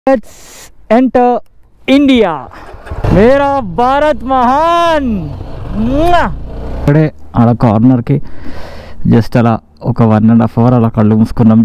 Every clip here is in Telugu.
లెట్స్ ఎంటర్ ఇండియా మేరా భారత్ మహాన్ మ్వా! ఇక్కడే ఆడ కార్నర్కి జస్ట్ అలా ఒక వన్ అండ్ హాఫ్ అవర్ అలా కళ్ళు మూసుకున్నాం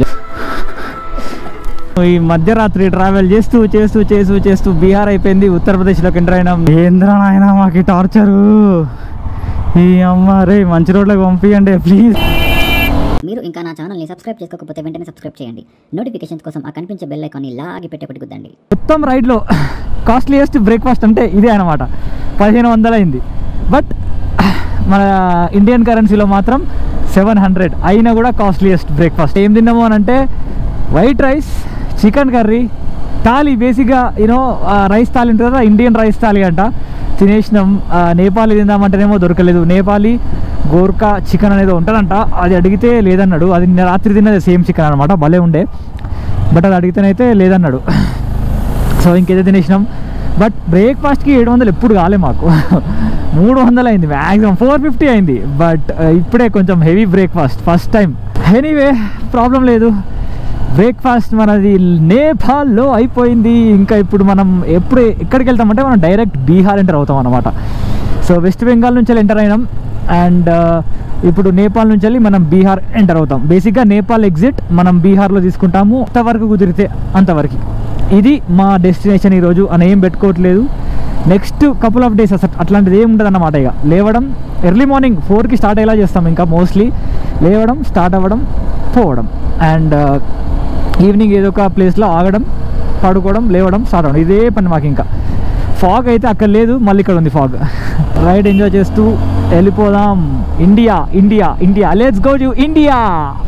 ఈ మధ్యరాత్రి ట్రావెల్ చేస్తూ చేస్తూ చేస్తూ చేస్తూ బీహార్ అయిపోయింది ఉత్తరప్రదేశ్లోకి ఎంటర్ అయినాం ఏంద్రా నాయన మాకు టార్చరు ఈ అమ్మ రే మంచి రోడ్లకు పంపియండి ప్లీజ్ మీరు ఇంకా నా ఛానల్ని సబ్స్క్రైబ్ చేసుకోకపోతే వెంటనే సబ్స్క్రైబ్ చేయండి నోటిఫికేషన్స్ కోసం ఆ కనిపించే బెల్ ఐకాన్ని లాగి పెట్టేపటి గుద్దండి మొత్తం రైడ్లో కాస్ట్లీయెస్ట్ బ్రేక్ఫాస్ట్ అంటే ఇదే అనమాట పదిహేను వందలు అయింది బట్ మన ఇండియన్ కరెన్సీలో మాత్రం సెవెన్ హండ్రెడ్ అయినా కూడా కాస్ట్లీయెస్ట్ బ్రేక్ఫాస్ట్ ఏం తిన్నాము అని అంటే white rice chicken curry thali బేసిక్గా యూనో రైస్ థాలీ ఉంటుంది కదా ఇండియన్ రైస్ థాలీ అంట తినేసినాం ఆ, నేపాలీ తిందామంటేనేమో దొరకలేదు నేపాలీ గోర్కా చికెన్ అనేది ఉంటుందంట అది అడిగితే లేదన్నాడు అది నిన్న రాత్రి తిన్నది సేమ్ చికెన్ అనమాట భలే ఉండే బట్ అది అడిగితేనైతే లేదన్నాడు సో ఇంకేదో తినేసినాం బట్ బ్రేక్ఫాస్ట్కి ఏడు వందలు ఎప్పుడు కాలే మాకు మూడు వందలు అయింది మ్యాక్సిమం ఫోర్ ఫిఫ్టీ అయింది బట్ ఇప్పుడే కొంచెం heavy breakfast first time anyway problem లేదు బ్రేక్ఫాస్ట్ మనది నేపాల్లో అయిపోయింది ఇంకా ఇప్పుడు మనం ఎప్పుడు ఎక్కడికి వెళ్తామంటే మనం డైరెక్ట్ బీహార్ ఎంటర్ అవుతాం అనమాట సో వెస్ట్ బెంగాల్ నుంచి ఎంటర్ అయినాం అండ్ ఇప్పుడు నేపాల్ నుంచి వెళ్ళి మనం బీహార్ ఎంటర్ అవుతాం బేసిక్గా నేపాల్ ఎగ్జిట్ మనం బీహార్లో తీసుకుంటాము అంతవరకు కుదిరితే అంతవరకు ఇది మా డెస్టినేషన్ ఈరోజు అని ఏం పెట్టుకోవట్లేదు నెక్స్ట్ కపుల్ ఆఫ్ డేస్ అసలు అట్లాంటిది ఏం ఉండదు అన్నమాట ఇక లేవడం ఎర్లీ మార్నింగ్ ఫోర్కి స్టార్ట్ అయ్యేలా చేస్తాం ఇంకా మోస్ట్లీ లేవడం స్టార్ట్ అవ్వడం పోవడం అండ్ ఈవినింగ్ ఏదో ఒక ప్లేస్లో ఆగడం పడుకోవడం లేవడం స్టార్ట్ అవ్వడం ఇదే పని మాకు ఇంకా ఫాగ్ అయితే అక్కడ లేదు మళ్ళీ ఇక్కడ ఉంది ఫాగ్ రైడ్ ఎంజాయ్ చేస్తూ వెళ్ళిపోదాం India India India let's go to India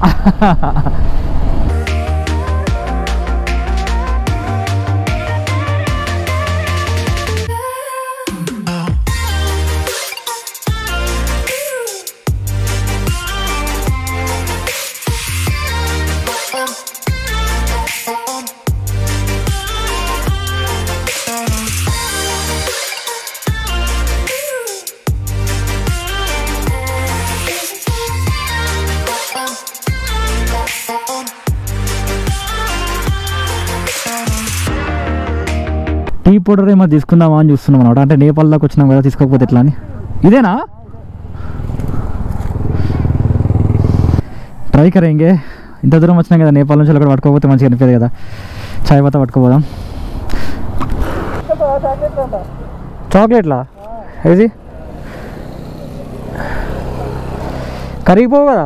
tea powder ఏమో తీసుకుందామా అని చూస్తున్నాం అనమాట అంటే నేపాల్ దాకా వచ్చినాం కదా తీసుకోకపోతే ఎట్లా అని ఇదేనా ట్రై కరేంగే ఇంత దూరం వచ్చినాం కదా నేపాల్ నుంచి అక్కడ పట్టుకోకపోతే మంచిగా అనిపించదు కదా చాయ్ పత్తా పట్టుకోపోదాం చాక్లెట్లా ఏది కరిగిపోవు కదా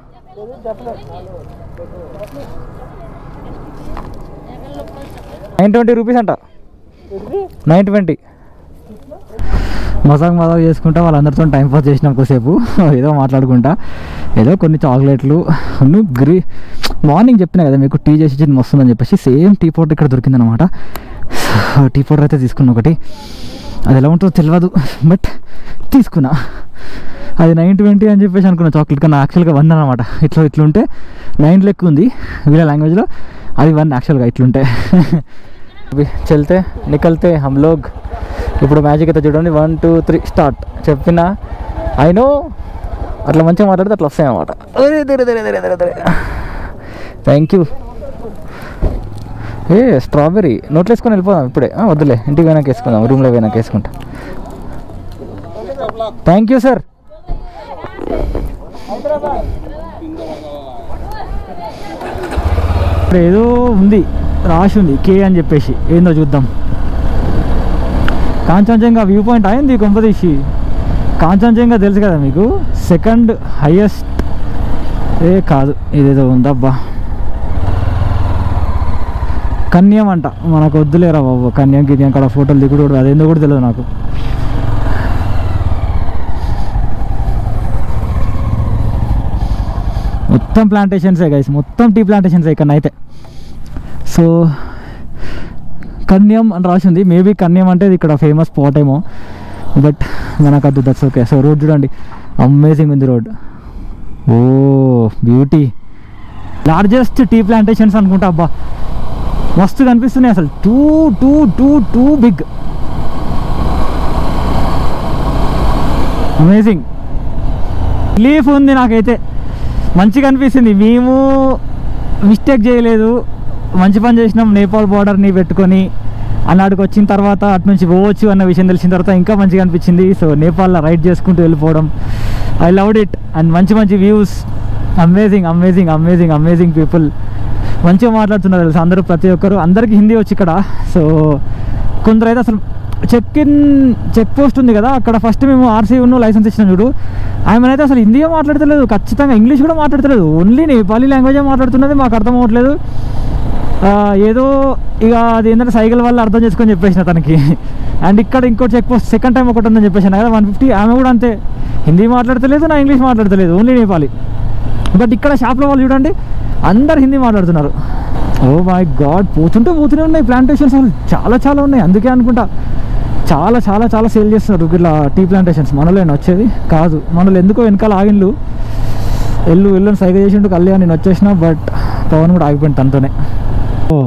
నైన్ ట్వంటీ రూపీస్ అంట నైన్ ట్వంటీ మసాక్ మసాక్ చేసుకుంటా వాళ్ళందరితో టైం పాస్ చేసినాం కొద్దిసేపు ఏదో మాట్లాడుకుంటా ఏదో కొన్ని చాక్లెట్లు నువ్వు గ్రీ మార్నింగ్ చెప్పినా కదా మీకు టీ చేసి ఇచ్చింది వస్తుందని చెప్పేసి సేమ్ టీ పౌడర్ ఇక్కడ దొరికిందనమాట టీ పౌడర్ అయితే తీసుకున్నా ఒకటి అది ఎలా ఉంటుందో తెలియదు బట్ తీసుకున్నా అది నైన్ ట్వంటీ అని చెప్పేసి అనుకున్నా చాక్లెట్ కన్నా యాక్చువల్గా వన్ అనమాట ఇట్లా ఇట్లుంటే నైన్ లెక్క ఉంది వీళ్ళ లాంగ్వేజ్లో అది వన్ యాక్చువల్గా ఇట్లుంటే అవి చల్తే నికల్తే హమ్ లోగ్ ఇప్పుడు మ్యాజిక్ అయితే చూడండి వన్ టూ త్రీ స్టార్ట్ చెప్పిన ఐ నో అట్లా మంచిగా మాట్లాడితే అట్లా వస్తాయి అన్నమాట థ్యాంక్ యూ ఏ స్ట్రాబెరీ నోట్లో వేసుకొని వెళ్ళిపోదాం ఇప్పుడే ఆ, వద్దులే ఇంటికి పోయినాక వేసుకుందాం రూమ్లో పోయినాక వేసుకుంటా థ్యాంక్ యూ సార్ ఇప్పుడు ఏదో ఉంది రాసి ఉంది కే అని చెప్పేసి ఏందో చూద్దాం కాంచనజంగా వ్యూ పాయింట్ అయింది కొంపదీసి కాంచనజంగా తెలుసు కదా మీకు సెకండ్ హైయెస్ట్ ఏ కాదు ఇదేదో ఉందబ్బా కన్యం అంట మనకు వద్దులేరా బాబు కన్యం గిన్యం అక్కడ ఫోటోలు దిగుడు కూడా అదేందో కూడా తెలియదు నాకు మొత్తం ప్లాంటేషన్సే గైస్ మొత్తం టీ ప్లాంటేషన్స్ ఇక్కడ అయితే సో కన్యం అని రాసి ఉంది మేబీ కన్యం అంటే ఇది ఇక్కడ ఫేమస్ స్పాట్ ఏమో బట్ మనకు అద్దు దట్స్ ఓకే సో రోడ్ చూడండి అమేజింగ్ ఉంది road oh beauty largest tea plantations అనుకుంటా అబ్బా మస్తు కనిపిస్తున్నాయి అసలు too too too too big amazing relief ఉంది నాకైతే మంచిగా అనిపిస్తుంది మేము మిస్టేక్ చేయలేదు మంచి పని చేసినాం నేపాల్ బార్డర్ని పెట్టుకొని అన్నాడికి వచ్చిన తర్వాత అటు నుంచి పోవచ్చు అన్న విషయం తెలిసిన తర్వాత ఇంకా మంచిగా అనిపించింది సో నేపాల్లో రైడ్ చేసుకుంటూ వెళ్ళిపోవడం ఐ లవ్డ్ ఇట్ అండ్ మంచి మంచి views amazing amazing amazing amazing people మంచిగా మాట్లాడుతున్నారు తెలుసు అందరూ ప్రతి ఒక్కరు అందరికీ హిందీ వచ్చి ఇక్కడ సో కొందరు అయితే అసలు చెక్ ఇన్ చెక్ పోస్ట్ ఉంది కదా అక్కడ ఫస్ట్ మేము ఆర్సీ ఉన్న లైసెన్స్ ఇచ్చినాం చూడు ఆమె అయితే అసలు హిందీయే మాట్లాడతలేదు ఖచ్చితంగా ఇంగ్లీష్ కూడా మాట్లాడతలేదు ఓన్లీ నేపాలీ లాంగ్వేజే మాట్లాడుతున్నది మాకు అర్థం అవ్వట్లేదు ఆ, ఏదో ఇక అది ఏంటంటే సైకిల్ వల్ల అర్థం చేసుకొని చెప్పేసిన తనకి అండ్ ఇక్కడ ఇంకో చెక్ పోస్ట్ సెకండ్ టైం ఒకటి ఉందని చెప్పేసాను కదా వన్ ఫిఫ్టీ ఆమె కూడా అంతే హిందీ మాట్లాడతలేదు నా ఇంగ్లీష్ మాట్లాడతలేదు ఓన్లీ నేపాలి బట్ ఇక్కడ షాప్లో వాళ్ళు చూడండి అందరు హిందీ మాట్లాడుతున్నారు ఓ మై గాడ్ పోతుంటే పోతూనే ఉన్నాయి ప్లాంటేషన్స్ అసలు చాలా చాలా ఉన్నాయి అందుకే అనుకుంటా చాలా చాలా చాలా సేల్ చేస్తున్నారు ఇట్లా టీ ప్లాంటేషన్స్ మనలేని వచ్చేది కాదు మనలో ఎందుకో వెనకాల ఆగిన్లు ఎల్లు ఎల్లు అని సైకిల్ చేసిండు కళ్యాణ్ నేను వచ్చేసిన బట్ పవన్ కూడా ఆగిపోయింది తనతోనే ఓ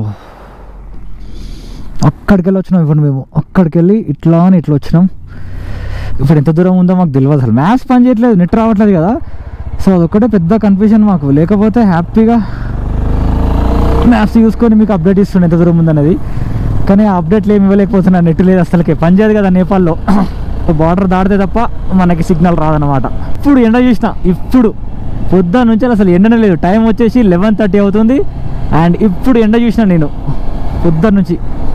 అక్కడికి వెళ్ళి వచ్చినాం ఇప్పుడు మేము అక్కడికి వెళ్ళి ఇట్లా అని ఇట్లా వచ్చినాం ఇప్పుడు ఎంత దూరం ఉందో మాకు తెలియదు అసలు మ్యాథ్స్ పని చేయట్లేదు నెట్ రావట్లేదు కదా సో అదొక్కటే పెద్ద కన్ఫ్యూజన్ మాకు లేకపోతే హ్యాపీగా మ్యాప్స్ చూసుకొని మీకు అప్డేట్ ఇస్తుండే ఎంత దూరం ఉందన్నది కానీ ఆ అప్డేట్లు ఏమి ఇవ్వలేకపోతున్నా నెట్ లేదు అసలుకి పని చేయదు కదా నేపాల్లో బార్డర్ దాటితే తప్ప మనకి సిగ్నల్ రాదనమాట ఇప్పుడు ఎండ చూసిన ఇప్పుడు పొద్దున్న నుంచి అసలు ఎండనే లేదు టైం వచ్చేసి లెవెన్ థర్టీ అవుతుంది అండ్ ఇప్పుడు ఎండ చూసిన నేను పొద్దున్న నుంచి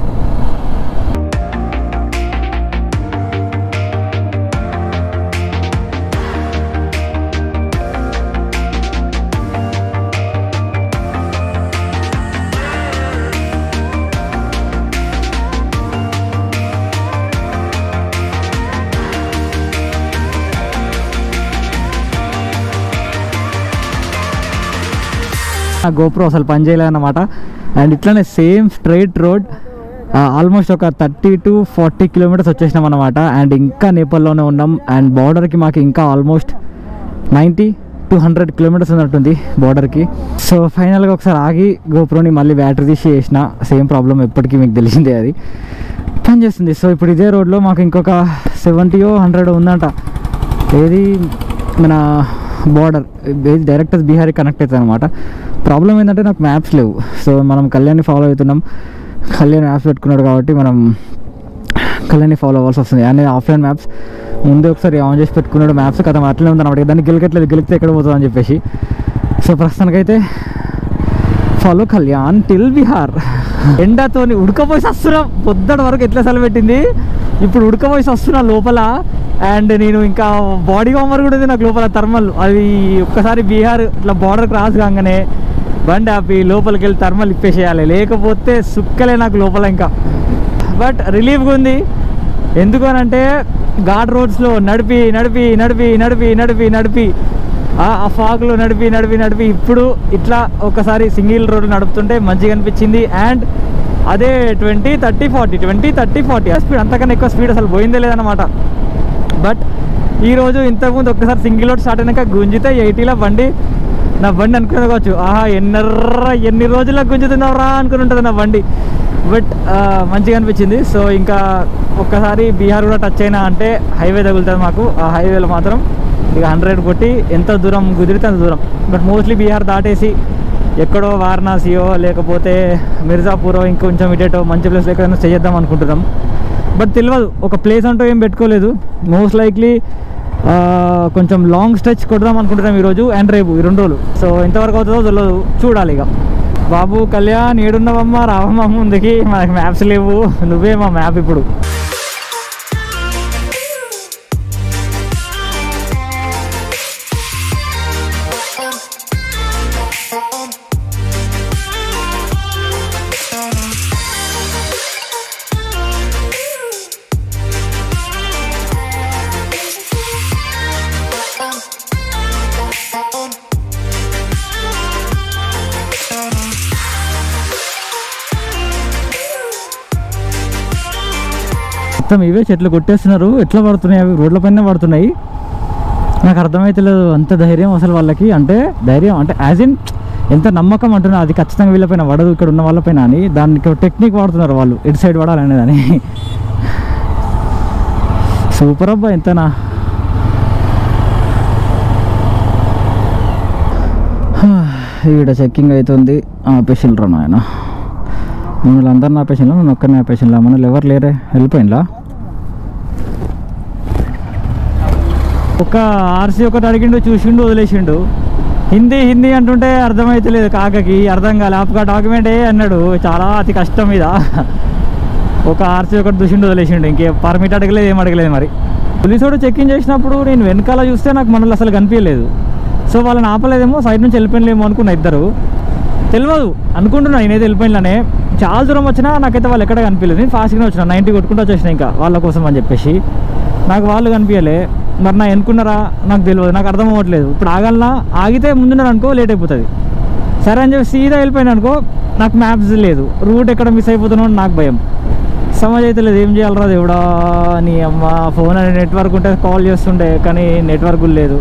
ఆ గోప్రో అసలు పని చేయలేదన్నమాట అండ్ ఇట్లానే సేమ్ స్ట్రైట్ రోడ్ ఆల్మోస్ట్ ఒక థర్టీ టు ఫార్టీ కిలోమీటర్స్ వచ్చేసినాం అనమాట అండ్ ఇంకా నేపాల్లోనే ఉన్నాం అండ్ బార్డర్కి మాకు ఇంకా almost ninety to hundred kilometres ఉన్నట్టుంది బార్డర్కి సో ఫైనల్గా ఒకసారి ఆగి గోప్రోని మళ్ళీ బ్యాటరీ తీసి చేసిన సేమ్ ప్రాబ్లం ఎప్పటికీ మీకు తెలిసిందే అది పని చేస్తుంది సో ఇప్పుడు ఇదే రోడ్లో మాకు ఇంకొక సెవెంటీయో హండ్రెడ్ ఉందంట ఏది మన బార్డర్ ఏది డైరెక్ట్ బీహార్కి కనెక్ట్ అవుతుంది అనమాట ప్రాబ్లం ఏంటంటే నాకు మ్యాప్స్ లేవు సో మనం కళ్యాణ్ని ఫాలో అవుతున్నాం కళ్యాణ్ మ్యాప్స్ పెట్టుకున్నాడు కాబట్టి మనం కళ్యాణ్ని ఫాలో అవ్వాల్సి వస్తుంది అనేది ఆఫ్లైన్ మ్యాప్స్ ముందే ఒకసారి ఆన్ చేసి పెట్టుకున్నాడు మ్యాప్స్ కదా అట్లనే ఉందన్నమాట దాన్ని గెలికట్లేదు గెలికితే ఎక్కడ పోతుంది అని చెప్పేసి సో ప్రస్తుతానికైతే ఫాలో కళ్యాణ్ టిల్ బీహార్ ఎండతోని ఉడకపోసి వస్తున్నాం పొద్దుటి వరకు ఎట్లా సెలవు పెట్టింది ఇప్పుడు ఉడకపోసి వస్తున్నా లోపల అండ్ నేను ఇంకా బాడీ వామర్ కూడా ఉంది నాకు లోపల థర్మల్ అది ఒక్కసారి బీహార్ ఇట్లా బార్డర్ క్రాస్ కాగానే బండి ఆపి లోపలికి వెళ్ళి థర్మల్ ఇప్పేసేయాలి లేకపోతే సుక్కలే నాకు లోపల ఇంకా బట్ రిలీఫ్గా ఉంది ఎందుకు అని అంటే ఘాట్ రోడ్స్లో నడిపి నడిపి నడిపి నడిపి నడిపి నడిపి ఆ ఆ ఫాగ్లో నడిపి నడిపి నడిపి ఇప్పుడు ఇట్లా ఒకసారి సింగిల్ రోడ్ నడుపుతుంటే మంచిగా అనిపించింది అండ్ అదే twenty thirty forty twenty thirty forty speed అంతకన్నా ఎక్కువ స్పీడ్ అసలు పోయిందే లేదనమాట బట్ ఈరోజు ఇంతకుముందు ఒక్కసారి సింగిల్ రోడ్ స్టార్ట్ అయినాక గుంజితే ఎయిటీలో బండి నా బండి అనుకునేది కావచ్చు ఆహా ఎన్నర్రా ఎన్ని రోజులకు గుంజుతున్నావురా అనుకుని ఉంటుంది నా బండి బట్ మంచిగా అనిపించింది సో ఇంకా ఒక్కసారి బీహార్ కూడా టచ్ అయినా అంటే హైవే తగులుతుంది మాకు ఆ హైవేలో మాత్రం ఇక హండ్రెడ్ కొట్టి ఎంత దూరం కుదిరితే అంత దూరం బట్ మోస్ట్లీ బీహార్ దాటేసి ఎక్కడో వారణాసియో లేకపోతే మిర్జాపూరో ఇంకొంచెం ఇటేటో మంచి ప్లేస్ ఎక్కడైనా చేద్దాం అనుకుంటున్నాం బట్ తెలియదు ఒక ప్లేస్ అంటూ ఏం పెట్టుకోలేదు మోస్ట్ లైక్లీ కొంచెం లాంగ్ స్ట్రెచ్ కొడదాం అనుకుంటున్నాం ఈరోజు అండ్ రేపు ఈ రెండు రోజులు సో ఎంతవరకు అవుతుందో తెలియదు చూడాలి ఇక బాబు కళ్యాణ్ ఏడున్నవమ్మా రావమ్మా ముందుకి మనకి మ్యాప్స్ లేవు నువ్వే మా మ్యాప్ ఇప్పుడు మొత్తం ఇవే చెట్లు కొట్టేస్తున్నారు ఎట్లా పడుతున్నాయి అవి రోడ్ల పైన పడుతున్నాయి నాకు అర్థమైతలేదు అంత ధైర్యం అసలు వాళ్ళకి అంటే ధైర్యం అంటే యాజ్ ఇన్ ఎంత నమ్మకం అంటున్నా అది ఖచ్చితంగా వీళ్ళపైన పడదు ఇక్కడ ఉన్న వాళ్ళపైన అని దానికి ఒక టెక్నిక్ వాడుతున్నారు వాళ్ళు ఇటు సైడ్ పడాలనేది అని సూపర్ అబ్బా ఎంతనా ఈడ చెక్కింగ్ అవుతుంది ఆపేసిల్రా నాయన మనల్ని అందరిని ఆపేసినా నేను ఒక్కరిని ఆపేసినా మనల్ని ఎవరు లేరే వెళ్ళిపోయిందా ఒక ఆర్సీ ఒకటి అడిగిండు చూసిండు వదిలేసిండు హిందీ హిందీ అంటుంటే అర్థమైతలేదు కాకకి అర్థం కాలే ఆపుగా డాక్యుమెంట్ ఏ అన్నాడు చాలా అతి కష్టం మీద ఒక ఆర్సీ ఒకటి చూసిండు వదిలేసిండు ఇంకే పర్మిట్ అడగలేదు ఏం అడగలేదు మరి పోలీసోడు చెక్కింగ్ చేసినప్పుడు నేను వెనకాల చూస్తే నాకు మనల్ని అసలు కనిపించలేదు సో వాళ్ళని ఆపలేదేమో సైడ్ నుంచి వెళ్ళిపోయినలేమో అనుకున్న ఇద్దరు తెలియదు అనుకుంటున్నా నేనైతే వెళ్ళిపోయినానే చాలా దూరం వచ్చినా నాకైతే వాళ్ళు ఎక్కడ కనిపించలేదు నేను ఫాస్ట్గానే వచ్చిన నైంటీ కొట్టుకుంటూ వచ్చేసిన ఇంకా వాళ్ళ కోసం అని చెప్పేసి నాకు వాళ్ళు కనిపించలే మరి నా ఎన్నుకున్నారా నాకు తెలియదు నాకు అర్థం అవ్వట్లేదు ఇప్పుడు ఆగాలనా ఆగితే ముందున్నారు అనుకో లేట్ అయిపోతుంది సరే అని చెప్పి సీదా వెళ్ళిపోయినా అనుకో నాకు మ్యాప్స్ లేదు రూట్ ఎక్కడ మిస్ అయిపోతున్నావు అని నాకు భయం సమజ్ అయితే లేదు ఏం చేయాలరా దేవుడా నీ అమ్మ ఫోన్ అని నెట్వర్క్ ఉంటే కాల్ చేస్తుండే కానీ నెట్వర్క్ లేదు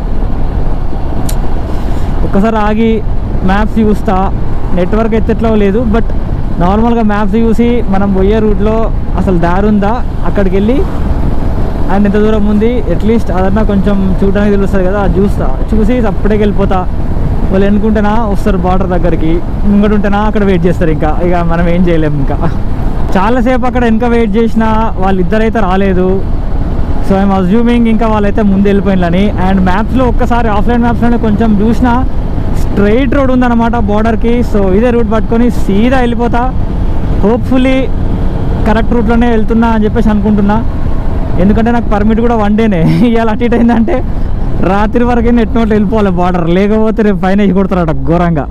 ఒక్కసారి ఆగి మ్యాప్స్ చూస్తా నెట్వర్క్ ఎత్తట్లో లేదు బట్ నార్మల్గా మ్యాప్స్ చూసి మనం పోయే రూట్లో అసలు దారి ఉందా అక్కడికి వెళ్ళి అండ్ ఎంత దూరం ఉంది అట్లీస్ట్ అదన్నా కొంచెం చూడడానికి తెలుస్తుంది కదా అది చూస్తా చూసి అప్పుడే వెళ్ళిపోతా వాళ్ళు ఎన్నుకుంటేనా వస్తారు బార్డర్ దగ్గరికి ముంగడు ఉంటేనా అక్కడ వెయిట్ చేస్తారు ఇంకా ఇక మనం ఏం చేయలేము ఇంకా చాలాసేపు అక్కడ వెనక వెయిట్ చేసిన వాళ్ళిద్దరైతే రాలేదు సో ఐఎమ్ అజ్యూమింగ్ ఇంకా వాళ్ళైతే ముందు వెళ్ళిపోయినని అండ్ మ్యాప్స్లో ఒక్కసారి ఆఫ్లైన్ మ్యాప్స్లోనే కొంచెం చూసిన స్ట్రైట్ రోడ్ ఉందన్నమాట బార్డర్కి సో ఇదే రూట్ పట్టుకొని సీదా వెళ్ళిపోతా హోప్ఫుల్లీ కరెక్ట్ రూట్లోనే వెళ్తున్నా అని చెప్పేసి అనుకుంటున్నా ఎందుకంటే నాకు పర్మిట్ కూడా వన్ డేనే ఇవాళ అటు ఇటు అయిందంటే రాత్రి వరకే నెట్ నోట్లు వెళ్ళిపోవాలి బార్డర్ లేకపోతే రేపు పైన వేసి కొడతారట ఘోరంగా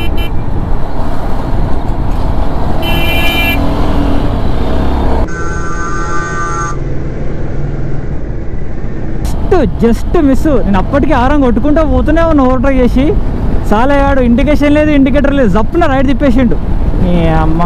జస్ట్ జస్ట్ మిస్ నేను అప్పటికి ఆరం కొట్టుకుంటూ పోతూనే ఉన్నా ఓవర్ చేసి సాలయ్యాడు ఇండికేషన్ లేదు ఇండికేటర్ లేదు జప్పున రైట్ తిప్పేసిండు నీ అమ్మ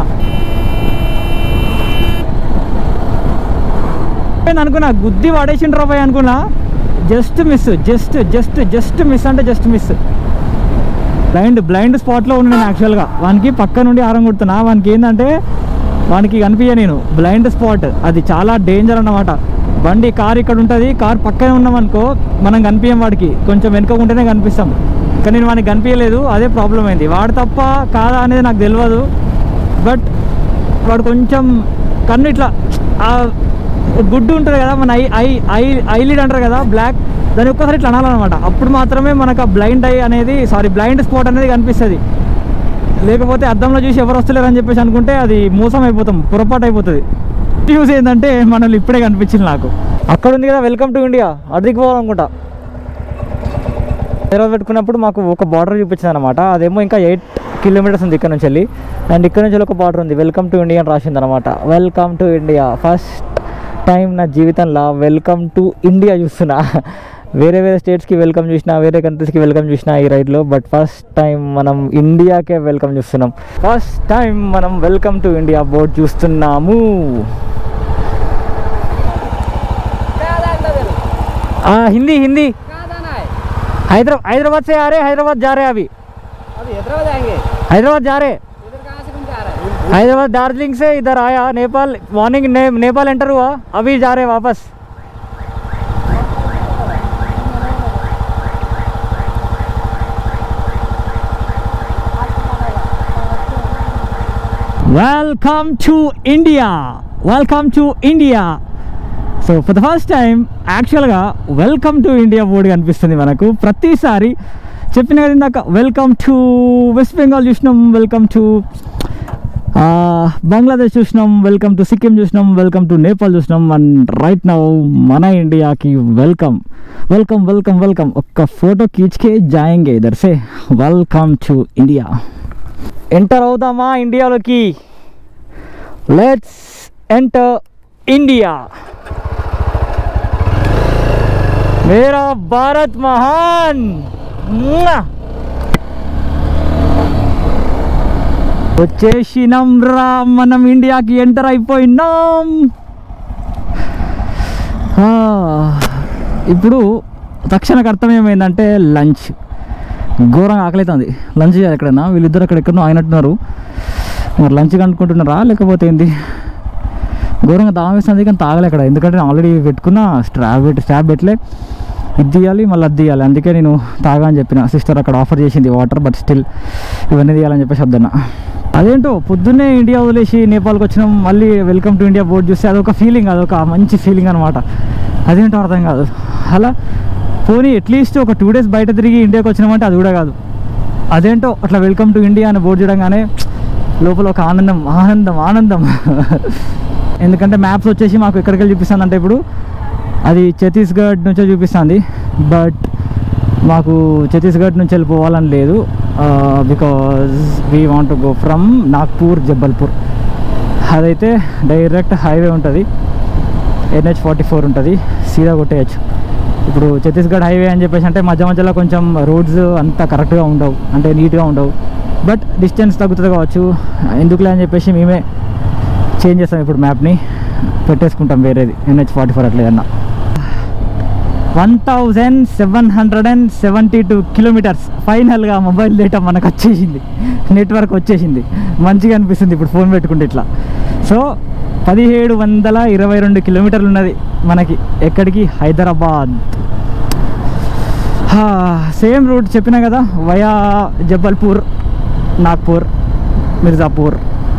నేను అనుకున్నా గుద్ది పడేసిండు రాబాయ్ అనుకున్నా just miss just just just miss అంటే జస్ట్ మిస్ బ్లైండ్ బ్లైండ్ స్పాట్లో ఉన్నాను నేను యాక్చువల్గా వానికి పక్క నుండి ఆరం కొడుతున్నా వానికి ఏంటంటే వానికి కనిపించ నేను బ్లైండ్ స్పాట్ అది చాలా డేంజర్ అన్నమాట బండి కార్ ఇక్కడ ఉంటుంది కార్ పక్కనే ఉన్నాం అనుకో మనం కనిపించాం వాడికి కొంచెం వెనుక ఉంటేనే కనిపిస్తాం కానీ నేను వానికి కనిపించలేదు అదే ప్రాబ్లం అయింది వాడు తప్ప కాదా అనేది నాకు తెలియదు బట్ వాడు కొంచెం కన్ను ఇట్లా ఆ గుడ్డు ఉంటుంది కదా మన ఐ ఐ ఐ ఐలిడ్ అంటారు కదా బ్లాక్ దాన్ని ఒక్కసారి ఇట్లా అనాలన్నమాట అప్పుడు మాత్రమే మనకు ఆ బ్లైండ్ ఐ అనేది సారీ బ్లైండ్ స్పాట్ అనేది కనిపిస్తుంది లేకపోతే అద్దంలో చూసి ఎవరు వస్తలేరు అని చెప్పేసి అనుకుంటే అది మోసం అయిపోతాం పొరపాటు అయిపోతుంది యూస్ ఏంటంటే మనల్ని ఇప్పుడే కనిపించింది నాకు అక్కడ ఉంది కదా వెల్కమ్ టు ఇండియా అడిగి పోవాలనుకుంటా హైదరాబాద్ పెట్టుకున్నప్పుడు మాకు ఒక బార్డర్ చూపించింది అనమాట అదేమో ఇంకా ఎయిట్ కిలోమీటర్స్ ఉంది ఇక్కడ నుంచి వెళ్ళి అండ్ ఇక్కడ నుంచి ఒక బార్డర్ ఉంది వెల్కమ్ టు ఇండియా అని రాసింది అనమాట welcome to India first time నా జీవితంలో వెల్కమ్ టు ఇండియా చూస్తున్నా వేరే వేరే స్టేట్స్కి వెల్కమ్ చూసినా వేరే కంట్రీస్కి వెల్కమ్ చూసినా ఈ రైడ్లో బట్ ఫస్ట్ టైం మనం ఇండియాకే వెల్కమ్ చూస్తున్నాం ఫస్ట్ టైం మనం వెల్కమ్ టు ఇండియా బోర్డ్ చూస్తున్నాము ఆ, హిందీ హింदी कहाँ जाना है हैदराबाद हैदराबाद से आ रहे हैदराबाद जा रहे अभी अभी हैदराबाद आएंगे हैदराबाद जा रहे इधर कहाँ से घूम के आ रहा है हैदराबाद दार्जिलिंग से इधर आया नेपाल मॉर्निंग ने, नेपाल एंटर हुआ अभी जा रहे वापस welcome to India welcome to India so for the first time యాక్చువల్గా వెల్కమ్ టు ఇండియా బోర్డు కనిపిస్తుంది మనకు ప్రతిసారి చెప్పిన కదా ఇందాక వెల్కమ్ టు వెస్ట్ బెంగాల్ చూసినాం వెల్కమ్ టు బంగ్లాదేశ్ చూసినాం వెల్కమ్ టు సిక్కిం చూసినాం వెల్కమ్ టు నేపాల్ చూసినాం అండ్ రైట్ నౌ మన ఇండియాకి వెల్కమ్ వెల్కమ్ వెల్కమ్ వెల్కమ్ ఒక్క ఫోటో కీచ్కే జాయింగే ఇదర్ సే వెల్కమ్ టు ఇండియా ఎంటర్ అవుదామా ఇండియాలోకి లెట్స్ ఎంటర్ ఇండియా मेरा भारत महान మ్వా! వచ్చేసినాం రా మనం ఇండియాకి ఎంటర్ అయిపోయినాం ఆ, ఇప్పుడు తక్షణకు అర్థం ఏమైందంటే లంచ్ ఘోరంగా ఆకలితుంది లంచ్ చేయాలి ఎక్కడైనా వీళ్ళిద్దరు అక్కడ ఎక్కడో ఆగినట్టున్నారు మరి లంచ్ కనుక్కుంటున్నారా లేకపోతే ఏంది ఘోరంగా దాహం వేస్తుంది కానీ తాగలే అక్కడ ఎందుకంటే నేను ఆల్రెడీ పెట్టుకున్న స్ట్రాబ్ పెట్టి స్టాబ్ పెట్టలే ఇది తీయాలి మళ్ళీ అది తీయాలి అందుకే నేను తాగా అని చెప్పిన సిస్టర్ అక్కడ ఆఫర్ చేసింది వాటర్ బట్ స్టిల్ ఇవన్నీ తీయాలని చెప్పేసి వద్దన్న అదేంటో పొద్దున్నే ఇండియా వదిలేసి నేపాల్కి వచ్చినాం మళ్ళీ వెల్కమ్ టు ఇండియా బోర్డు చూస్తే అదొక ఫీలింగ్ అదొక మంచి ఫీలింగ్ అనమాట అదేంటో అర్థం కాదు అలా పోనీ అట్లీస్ట్ ఒక టూ డేస్ బయట తిరిగి ఇండియాకి వచ్చినామంటే అది కూడా కాదు అదేంటో అట్లా వెల్కమ్ టు ఇండియా అని బోర్డు చూడగానే లోపల ఒక ఆనందం ఆనందం ఆనందం ఎందుకంటే మ్యాప్స్ వచ్చేసి మాకు ఎక్కడికి వెళ్ళి చూపిస్తుంది అంటే ఇప్పుడు అది ఛత్తీస్గఢ్ నుంచే చూపిస్తుంది బట్ మాకు ఛత్తీస్గఢ్ నుంచి వెళ్ళిపోవాలని లేదు because we want to go from Nagpur Jabalpur అదైతే డైరెక్ట్ హైవే ఉంటుంది ఎన్హెచ్ ఫార్టీ ఫోర్ ఉంటుంది సీదా కొట్టేయచ్చు ఇప్పుడు ఛత్తీస్గఢ్ హైవే అని చెప్పేసి అంటే మధ్య మధ్యలో కొంచెం రోడ్స్ అంత కరెక్ట్గా ఉండవు అంటే నీట్గా ఉండవు బట్ డిస్టెన్స్ తగ్గుతుంది కావచ్చు ఎందుకులే అని చెప్పేసి మేమే చేంజ్ చేస్తాం ఇప్పుడు మ్యాప్ని పెట్టేసుకుంటాం వేరేది ఎన్హెచ్ ఫార్టీ ఫోర్ అట్లా ఏదన్నా one thousand seven hundred and seventy two kilometres ఫైనల్గా మొబైల్ డేటా మనకు వచ్చేసింది నెట్వర్క్ వచ్చేసింది మంచిగా అనిపిస్తుంది ఇప్పుడు ఫోన్ పెట్టుకుంటే ఇట్లా సో పదిహేడు వందల ఇరవై రెండు కిలోమీటర్లు ఉన్నది మనకి ఎక్కడికి హైదరాబాద్ సేమ్ రూట్ చెప్పినా కదా వయా జబల్పూర్ నాగ్పూర్ మిర్జాపూర్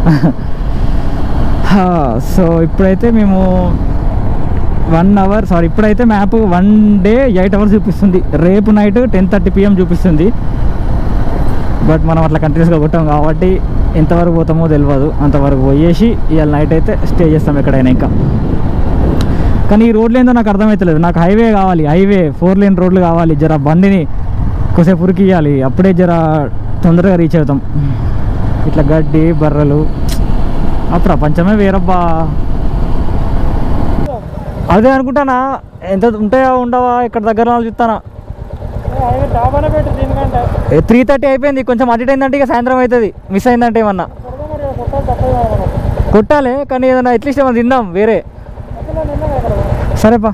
సో ఇప్పుడైతే మేము వన్ అవర్ సారీ ఇప్పుడైతే map one day eight hours చూపిస్తుంది రేపు నైట్ టెన్ థర్టీ పిఎం చూపిస్తుంది బట్ మనం అట్లా కంటిన్యూస్గా కొట్టాం కాబట్టి ఎంతవరకు పోతామో తెలియదు అంతవరకు పోయేసి ఇవాళ నైట్ అయితే స్టే చేస్తాం ఎక్కడైనా ఇంకా కానీ ఈ రోడ్లు ఏందో నాకు అర్థమవుతలేదు నాకు హైవే కావాలి హైవే ఫోర్ లేన్ రోడ్లు కావాలి జర బండిని కొద్దిసేపు ఉరికియాలి అప్పుడే జర తొందరగా రీచ్ అవుతాం ఇట్లా గడ్డి బర్రెలు ఆ ప్రపంచమే వేరబ్బా అదే అనుకుంటానా ఎంత ఉంటాయా ఉండవా ఇక్కడ దగ్గర వాళ్ళు చూస్తానా డాబానే పెట్టి దీనికంటే త్రీ థర్టీ అయిపోయింది కొంచెం అటు ఇటు అయిందంటే ఇక సాయంత్రం అవుతుంది మిస్ అయిందంటే ఏమన్నా మరి కొట్టాలి తప్పదు కొట్టాలి కానీ ఏదైనా అట్లీస్ట్ ఏమైనా తిందాం వేరే అసలు నిన్న కదా సరేపా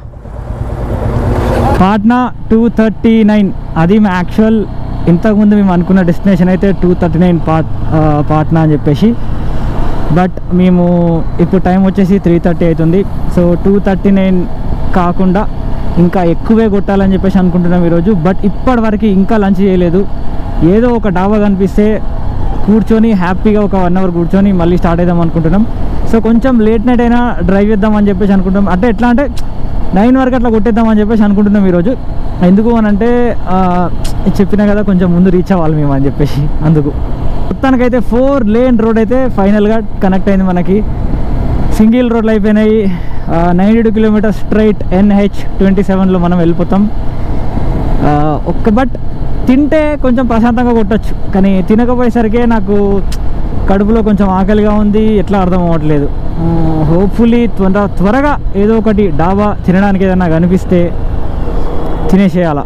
పాట్నా టూ థర్టీ నైన్ అది మా యాక్చువల్ ఇంతకుముందు మేము అనుకున్న డెస్టినేషన్ అయితే టూ థర్టీ నైన్ పాట్ ఆ, పాట్నా అని చెప్పేసి బట్ మేము ఇప్పుడు టైం వచ్చేసి త్రీ థర్టీ అవుతుంది సో టూ థర్టీ నైన్ కాకుండా ఇంకా ఎక్కువే కొట్టాలని చెప్పేసి అనుకుంటున్నాం ఈరోజు బట్ ఇప్పటి వరకు ఇంకా లంచ్ చేయలేదు ఏదో ఒక డాబా కనిపిస్తే కూర్చొని హ్యాపీగా ఒక వన్ అవర్ కూర్చొని మళ్ళీ స్టార్ట్ అవుదాం అనుకుంటున్నాం సో కొంచెం లేట్ నైట్ అయినా డ్రైవ్ చేద్దాం అని చెప్పేసి అనుకుంటాం అంటే ఎట్లా అంటే నైన్ వరకు అట్లా కొట్టేద్దాం అని చెప్పేసి అనుకుంటున్నాం ఈరోజు ఎందుకు అని అంటే ఆ, చెప్పినా కదా కొంచెం ముందు రీచ్ అవ్వాలి మేము అని చెప్పేసి అందుకు మొత్తానికైతే ఫోర్ లేన్ రోడ్ అయితే ఫైనల్గా కనెక్ట్ అయింది మనకి సింగిల్ రోడ్లు అయిపోయినాయి ninety two kilometre straight NH twenty సెవెన్లో మనం వెళ్ళిపోతాం ఆ, ఒక్క బట్ తింటే కొంచెం ప్రశాంతంగా కొట్టచ్చు కానీ తినకపోయేసరికి నాకు కడుపులో కొంచెం ఆకలిగా ఉంది ఎట్లా అర్థం అవ్వట్లేదు హోప్ఫుల్లీ త్వర త్వరగా ఏదో ఒకటి డాబా తినడానికి ఏదైనా కనిపిస్తే తినేసేయాల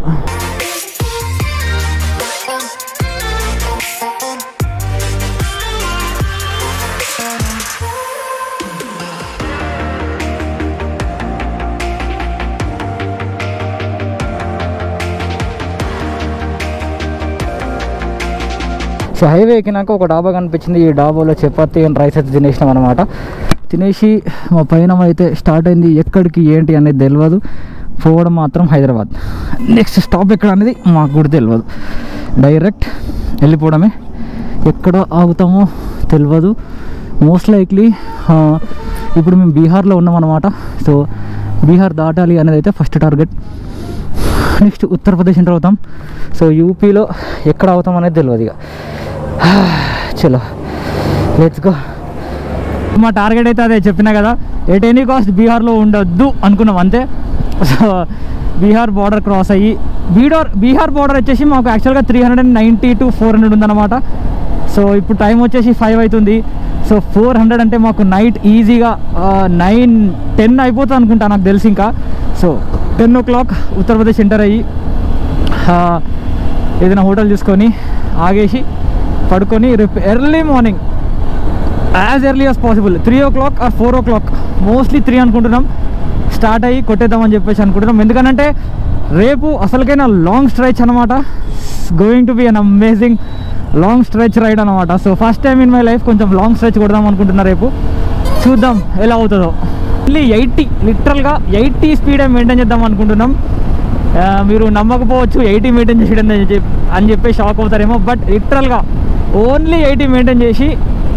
సో హైవే ఎక్కినాక ఒక డాబా కనిపించింది ఈ డాబాలో చపాతి అండ్ రైస్ అయితే తినేసినాం అనమాట తినేసి మా పైన అయితే స్టార్ట్ అయింది ఎక్కడికి ఏంటి అనేది తెలియదు పోవడం మాత్రం హైదరాబాద్ నెక్స్ట్ స్టాప్ ఎక్కడ అనేది మాకు కూడా తెలియదు డైరెక్ట్ వెళ్ళిపోవడమే ఎక్కడ ఆగుతామో తెలియదు మోస్ట్ లైక్లీ ఇప్పుడు మేము బీహార్లో ఉన్నామన్నమాట సో బీహార్ దాటాలి అనేది అయితే first target next Uttar Pradesh enter అవుతాం సో యూపీలో ఎక్కడ అవుతాం అనేది తెలియదు ఇక చలో లెట్స్ గో మా టార్గెట్ అయితే అదే చెప్పినా కదా ఎట్ ఎనీ కాస్ట్ బీహార్లో ఉండొద్దు అనుకున్నాం అంతే సో బీహార్ బార్డర్ క్రాస్ అయ్యి బీడార్ బీహార్ బార్డర్ వచ్చేసి మాకు యాక్చువల్గా three hundred and ninety to four hundred ఉందన్నమాట సో ఇప్పుడు టైం వచ్చేసి ఫైవ్ అవుతుంది సో ఫోర్ హండ్రెడ్ అంటే మాకు నైట్ ఈజీగా నైన్ టెన్ అయిపోతుంది అనుకుంటా నాకు తెలిసి ఇంకా so ten o'clock Uttar Pradesh enter అయ్యి ఆ, ఏదైనా హోటల్ చూసుకొని ఆగేసి పడుకొని రేపు early morning as early as possible three o'clock or four o'clock mostly three అనుకుంటున్నాం స్టార్ట్ అయ్యి కొట్టేద్దామని చెప్పేసి అనుకుంటున్నాం ఎందుకంటే రేపు అసలుకైనా లాంగ్ స్ట్రెచ్ అనమాట going to be an amazing long stretch ride అనమాట so first time in my life కొంచెం లాంగ్ స్ట్రెచ్ కొడదాం అనుకుంటున్నా రేపు చూద్దాం ఎలా అవుతుందో మళ్ళీ ఎయిటీ లిటరల్గా ఎయిటీ స్పీడ్ మెయింటైన్ చేద్దాం అనుకుంటున్నాం ఆ, మీరు నమ్మకపోవచ్చు ఎయిటీ మెయింటైన్ చేయడం అని చెప్పి అని చెప్పి షాక్ అవుతారేమో బట్ లిటరల్గా ఓన్లీ ఎయిటీ మెయింటైన్ చేసి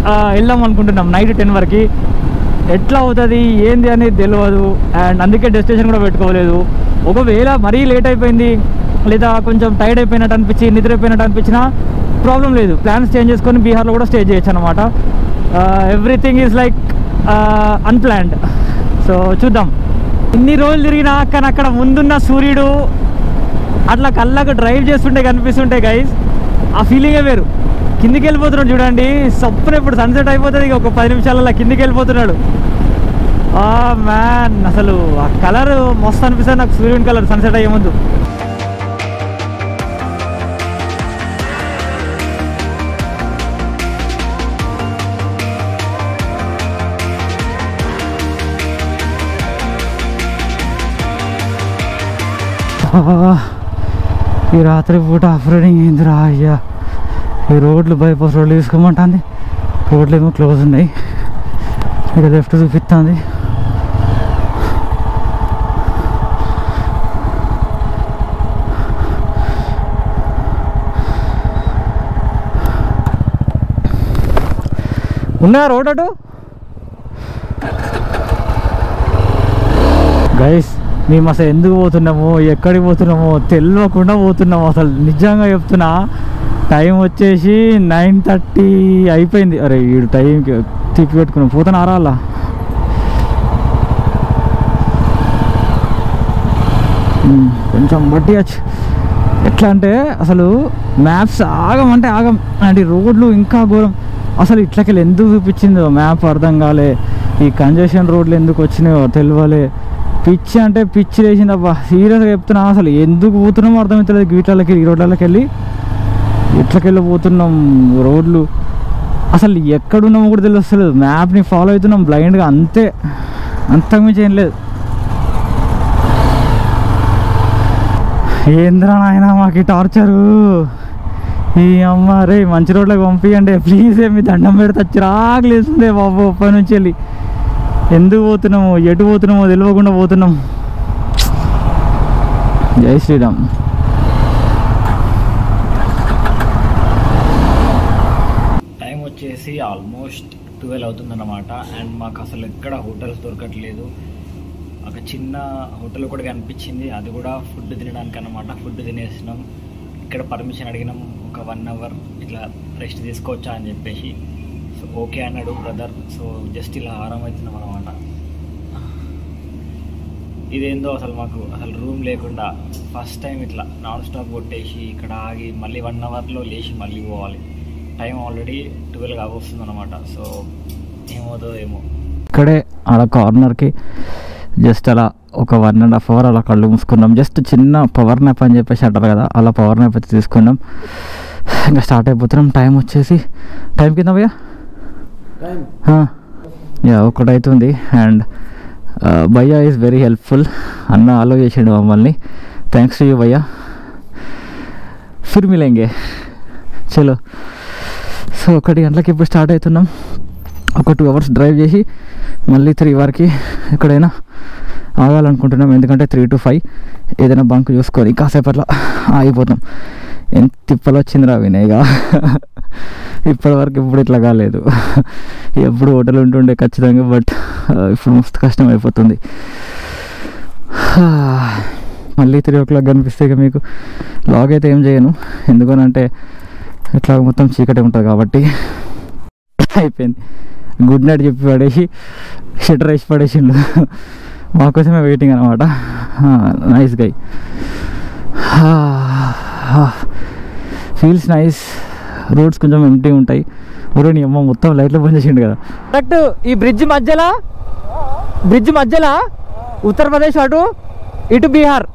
వెళ్దాం అనుకుంటున్నాం నైట్ టెన్ వరకు ఎట్లా అవుతుంది ఏంది అనేది తెలియదు అండ్ అందుకే డెస్టినేషన్ కూడా పెట్టుకోలేదు ఒకవేళ మరీ లేట్ అయిపోయింది లేదా కొంచెం టైర్డ్ అయిపోయినట్టు అనిపించి నిద్ర అయిపోయినట్టు అనిపించినా ప్రాబ్లం లేదు ప్లాన్స్ చేంజ్ చేసుకొని బీహార్లో కూడా స్టే చేయొచ్చు అనమాట everything is like unplanned so చూద్దాం ఇన్ని రోజులు తిరిగినా కానీ అక్కడ ముందున్న సూర్యుడు అట్లా కళ్ళకు డ్రైవ్ చేస్తుంటే కనిపిస్తుంటే గైస్ ఆ ఫీలింగే వేరు కిందికి వెళ్ళిపోతున్నాడు చూడండి సప్పున ఇప్పుడు సన్సెట్ అయిపోతుంది ఇక ఒక పది నిమిషాలలో కిందికి వెళ్ళిపోతున్నాడు ఆ మ్యాన్ అసలు ఆ కలర్ మస్తు అనిపిస్తుంది నాకు సూర్యుని కలర్ సన్సెట్ అయ్యే ముందు ఈ రాత్రి పూట ఆఫ్ రోడింగ్ ఏందిరా అయ్యా ఈ రోడ్లు బైపాస్ రోడ్లు తీసుకోమంటుంది రోడ్లు ఏమో క్లోజ్ ఉన్నాయి ఇక్కడ లెఫ్ట్ చూపిస్తుంది ఉన్నాయా రోడ్ అటు గైస్ మేము అసలు ఎందుకు పోతున్నాము ఎక్కడికి పోతున్నామో తెలియకుండా పోతున్నాము అసలు నిజంగా చెప్తున్నా టైం వచ్చేసి నైన్ థర్టీ అయిపోయింది అరే వీడు టైంకి తిప్పి పెట్టుకున్నాం పోతాను ఆరాలా ఉమ్, కొంచెం బట్టి వచ్చు ఎట్లా అంటే అసలు మ్యాప్స్ ఆగం అంటే ఆగం అంటే రోడ్లు ఇంకా ఘోరం అసలు ఇట్లకెళ్ళి ఎందుకు చూపించిందో మ్యాప్ అర్థం కాలే ఈ కంజెషన్ రోడ్లు ఎందుకు వచ్చినాయో తెలియలే పిచ్చి అంటే పిచ్చి లేచింది అబ్బా సీరియస్గా చెప్తున్నా అసలు ఎందుకు పోతున్నామో అర్థమవుతలేదు వీటికి ఈ రోడ్లకి వెళ్ళి ఇట్లకెళ్ళి పోతున్నాం రోడ్లు అసలు ఎక్కడున్నామో కూడా తెలుస్తలేదు మ్యాప్ని ఫాలో అవుతున్నాం బ్లైండ్గా అంతే అంతకుమించి ఏం లేదు ఏంద్రా నాయన మాకు టార్చరు ఈ అమ్మ రే మంచి రోడ్లకు పంపించండి ప్లీజ్ మీ దండం పెడితే చిరాకు లేస్తుంది బాబు పై నుంచి వెళ్ళి ఎందుకు పోతున్నాము ఎటు పోతున్నామో తెలియకుండా పోతున్నాం జై శ్రీరామ్ టైం వచ్చేసి ఆల్మోస్ట్ ట్వెల్వ్ అవుతుందన్నమాట అండ్ మాకు అసలు ఎక్కడ హోటల్స్ దొరకట్లేదు ఒక చిన్న హోటల్ కూడా కనిపించింది అది కూడా ఫుడ్ తినడానికి అన్నమాట ఫుడ్ తినేసినాం ఇక్కడ పర్మిషన్ అడిగినాం ఒక వన్ అవర్ ఇట్లా రెస్ట్ తీసుకోవచ్చా అని చెప్పేసి సో ఓకే అన్నాడు బ్రదర్ సో జస్ట్ ఇలా ఆరాం అవుతున్నాం అనమాట ఇదేందో అసలు మాకు అసలు రూమ్ లేకుండా ఫస్ట్ టైం ఇట్లా నాన్ స్టాప్ కొట్టేసి ఇక్కడ ఆగి మళ్ళీ వన్ అవర్లో లేచి మళ్ళీ పోవాలి టైం ఆల్రెడీ ట్వెల్వ్ కావస్తుంది అనమాట సో ఏమవుతుందో ఏమో ఇక్కడే ఆడ కార్నర్కి జస్ట్ అలా ఒక వన్ అండ్ హాఫ్ అవర్ అలా కళ్ళు మూసుకున్నాం జస్ట్ చిన్న పవర్ నాప్ అని చెప్పేసి అంటారు కదా అలా పవర్ నాప్ అయితే తీసుకున్నాం ఇంకా స్టార్ట్ అయిపోతున్నాం టైం వచ్చేసి టైం కింద భయ్యా యా ఒకటి అవుతుంది అండ్ భయ్యా ఈజ్ వెరీ హెల్ప్ఫుల్ అన్న అలో చేసిండు మమ్మల్ని థ్యాంక్స్ టు యూ భయ్యా ఫిర్ మిలేంగే చలో సో ఒకటి గంటలకి ఇప్పుడు స్టార్ట్ అవుతున్నాం ఒక టూ అవర్స్ డ్రైవ్ చేసి మళ్ళీ త్రీ వరకు ఎక్కడైనా ఆగాలనుకుంటున్నాం ఎందుకంటే త్రీ టు ఫైవ్ ఏదైనా బంక్ చూసుకొని కాసేపట్ల ఆగిపోతాం ఎంత తిప్పలు వచ్చిందిరా వినయ్గా ఇప్పటివరకు ఇప్పుడు ఇట్లా కాలేదు ఎప్పుడు హోటల్ ఉంటుండే ఖచ్చితంగా బట్ ఇప్పుడు మస్తు కష్టం అయిపోతుంది మళ్ళీ త్రీ ఓ క్లాక్ కనిపిస్తే ఇక మీకు లాగ్ అయితే ఏం చేయను ఎందుకనంటే ఇట్లా మొత్తం చీకటి ఉంటుంది కాబట్టి అయిపోయింది గుడ్ నైట్ చెప్పి పడేసి షటర్ వేసి పడేసిండు మాకోసమే వెయిటింగ్ అనమాట nice guy feels nice roads కొంచెం ఎంటీ ఉంటాయి ఊరే నీ అమ్మ మొత్తం లైట్లో బంద్ చేసిండు కదా కరెక్ట్ ఈ బ్రిడ్జ్ మధ్యలో బ్రిడ్జ్ మధ్యలో ఉత్తరప్రదేశ్ అటు ఇటు బీహార్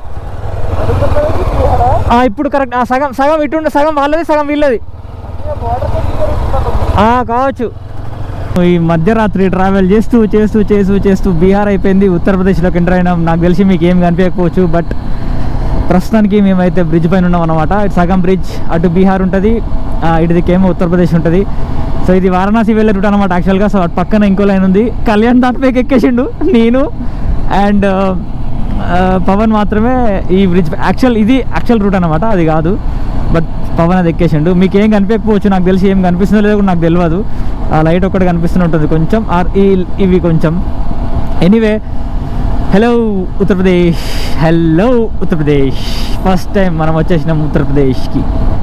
ఆ, ఇప్పుడు కరెక్ట్ ఆ, సగం సగం ఇటు ఉండే సగం వాళ్ళది సగం వీళ్ళది ఆ, కావచ్చు ఈ మధ్యరాత్రి ట్రావెల్ చేస్తూ చేస్తూ చేస్తూ చేస్తూ బీహార్ అయిపోయింది ఉత్తరప్రదేశ్లోకి ఎంటర్ అయినాం నాకు తెలిసి మీకు ఏం కనిపించకపోవచ్చు బట్ ప్రస్తుతానికి మేమైతే బ్రిడ్జ్ పైన ఉన్నాం అనమాట ఇటు సగం బ్రిడ్జ్ అటు బీహార్ ఉంటుంది ఇటు దిక్కేమో ఉత్తరప్రదేశ్ ఉంటుంది సో ఇది వారణాసి వెళ్ళే రూట్ అనమాట యాక్చువల్గా సో అటు పక్కన ఇంకో లైన్ ఉంది కళ్యాణ్ దాట్ పైకి ఎక్కేసిండు నేను అండ్ పవన్ మాత్రమే ఈ బ్రిడ్జ్ యాక్చువల్ ఇది యాక్చువల్ రూట్ అనమాట అది కాదు బట్ పవన్ అది ఎక్కేసిండు మీకు ఏం కనిపించకపోవచ్చు నాకు తెలిసి ఏం కనిపిస్తుందో లేదో కూడా నాకు తెలియదు ఆ లైట్ ఒక్కటి కనిపిస్తూనే ఉంటుంది కొంచెం ఆర్ ఈ ఇవి కొంచెం anyway hello Uttar Pradesh hello Uttar Pradesh first time మనం వచ్చేసినాం ఉత్తరప్రదేశ్కి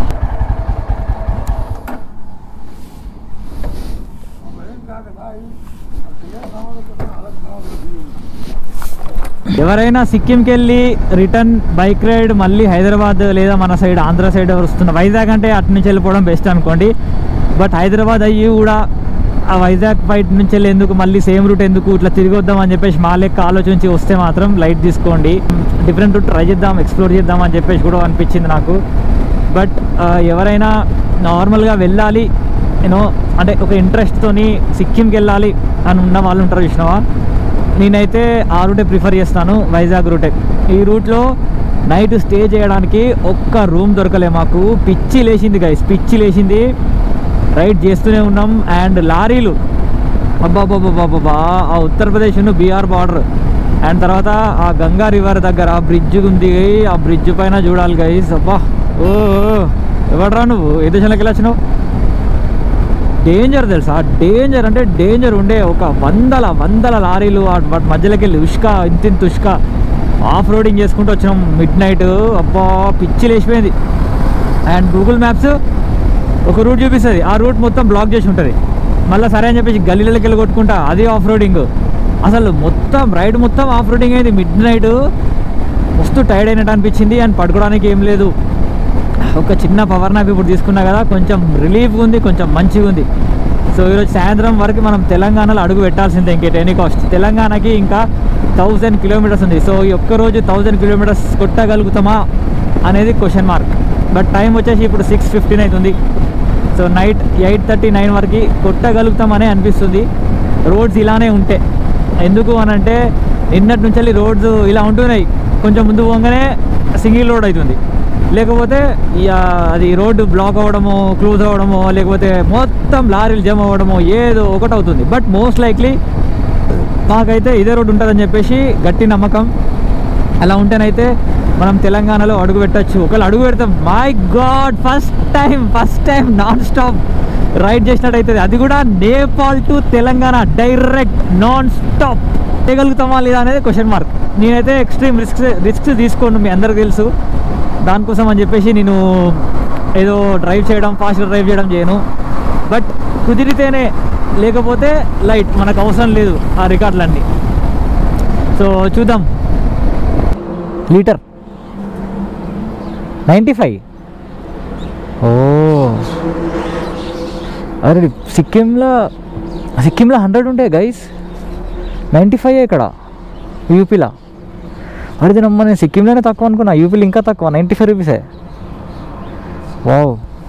ఎవరైనా సిక్కింకి వెళ్ళి రిటర్న్ బైక్ రైడ్ మళ్ళీ హైదరాబాద్ లేదా మన సైడ్ ఆంధ్ర సైడ్ వస్తున్న వైజాగ్ అంటే అటు నుంచి వెళ్ళిపోవడం బెస్ట్ అనుకోండి బట్ హైదరాబాద్ అయ్యి కూడా ఆ వైజాగ్ బయట నుంచి వెళ్ళి ఎందుకు మళ్ళీ సేమ్ రూట్ ఎందుకు ఇట్లా తిరిగి వద్దాం అని చెప్పేసి మా లెక్క ఆలోచించి వస్తే మాత్రం లైట్ తీసుకోండి డిఫరెంట్ రూట్ ట్రై చేద్దాం ఎక్స్ప్లోర్ చేద్దాం అని చెప్పేసి కూడా అనిపించింది నాకు బట్ ఎవరైనా నార్మల్గా వెళ్ళాలి యూనో అంటే ఒక ఇంట్రెస్ట్తోని సిక్కింకి వెళ్ళాలి అని ఉన్న వాళ్ళు ఉంటారు చూసినావా నేనైతే ఆ రూటే ప్రిఫర్ చేస్తాను వైజాగ్ రూటే ఈ రూట్లో నైట్ స్టే చేయడానికి ఒక్క రూమ్ దొరకలే మాకు పిచ్చి లేచింది గైస్ పిచ్చి లేచింది రైడ్ చేస్తూనే ఉన్నాం అండ్ లారీలు అబ్బాబాబాబాబా ఆ ఉత్తరప్రదేశ్ బీహార్ బార్డర్ అండ్ తర్వాత ఆ గంగా రివర్ దగ్గర ఆ బ్రిడ్జ్ ఉంది ఆ బ్రిడ్జ్ పైన చూడాలి గైస్ అబ్బా ఓ ఓ, ఎవడ్రా నువ్వు ఏ దేశంలోకి వెళ్ళి వచ్చినావు డేంజర్ తెలుసా డేంజర్ అంటే డేంజర్ ఉండే ఒక వందల వందల లారీలు ఆ వాటి మధ్యలోకి వెళ్ళి ఉష్క ఇంతింత ఉష్క ఆఫ్ రోడింగ్ చేసుకుంటూ వచ్చినాం మిడ్ నైట్ అబ్బా పిచ్చి లేచిపోయింది అండ్ గూగుల్ మ్యాప్స్ ఒక రూట్ చూపిస్తుంది ఆ రూట్ మొత్తం బ్లాక్ చేసి ఉంటుంది మళ్ళీ సరే అని చెప్పేసి గల్లీలకి వెళ్ళి కొట్టుకుంటా అది ఆఫ్ రోడింగ్ అసలు మొత్తం రైడ్ మొత్తం ఆఫ్ రోడింగ్ అయింది మిడ్ నైట్ మస్తు టైర్డ్ అయినట్టు అనిపించింది అండ్ పడుకోవడానికి ఏం లేదు ఒక చిన్న పవర్ నాప్ ఇప్పుడు తీసుకున్నా కదా కొంచెం రిలీఫ్గా ఉంది కొంచెం మంచిగా ఉంది సో ఈరోజు సాయంత్రం వరకు మనం తెలంగాణలో అడుగు పెట్టాల్సిందే ఇంకేట్ ఎనీ కాస్ట్ తెలంగాణకి ఇంకా థౌజండ్ కిలోమీటర్స్ ఉంది సో ఈ ఒక్క రోజు థౌజండ్ కిలోమీటర్స్ కొట్టగలుగుతామా అనేది క్వశ్చన్ మార్క్ బట్ టైం వచ్చేసి ఇప్పుడు సిక్స్ ఫిఫ్టీన్ అవుతుంది so night eight thirty nine వరకు కొట్టగలుగుతామనే అనిపిస్తుంది రోడ్స్ ఇలానే ఉంటే ఎందుకు అని అంటే నిన్నటి నుంచి వెళ్ళి రోడ్స్ ఇలా ఉంటున్నాయి కొంచెం ముందు పోగానే సింగిల్ రోడ్ అవుతుంది లేకపోతే ఇక అది రోడ్డు బ్లాక్ అవ్వడమో క్లోజ్ అవ్వడమో లేకపోతే మొత్తం లారీలు జమ అవ్వడమో ఏదో ఒకటి అవుతుంది బట్ మోస్ట్ లైక్లీ మాకైతే ఇదే రోడ్డు ఉంటుందని చెప్పేసి గట్టి నమ్మకం అలా ఉంటేనైతే మనం తెలంగాణలో అడుగు పెట్టచ్చు ఒకవేళ అడుగు పెడతాం my god first time first time non stop ride చేసినట్టు అవుతుంది అది కూడా Nepal to Telangana direct non stop చేయగలుగుతామా లేదా అనేది క్వశ్చన్ మార్క్ నేనైతే ఎక్స్ట్రీమ్ రిస్క్స్ రిస్క్స్ తీసుకోండి మీ అందరికి తెలుసు దానికోసం అని చెప్పేసి నేను ఏదో డ్రైవ్ చేయడం ఫాస్ట్ డ్రైవ్ చేయడం చేయను బట్ కుదిరితేనే లేకపోతే లైట్ మనకు అవసరం లేదు ఆ రికార్డులన్నీ సో చూద్దాం లీటర్ నైంటీ ఫైవ్ ఓ అరే సిక్కింలో సిక్కింలో హండ్రెడ్ ఉంటాయి గైస్ నైంటీ ఫైవ్ ఇక్కడ యూపీలో అరే దీనమ్మ నేను సిక్కింలోనే తక్కువ అనుకున్నా యూపీలో ఇంకా తక్కువ నైంటీ ఫైవ్ రూపీసే వావ్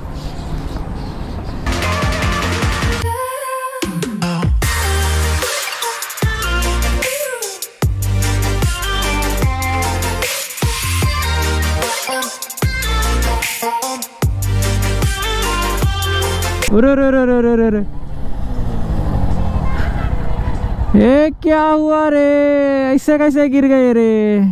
अरे अरे अरे अरे अरे अरे ये क्या हुआ रे ऐसे कैसे गिर गए रे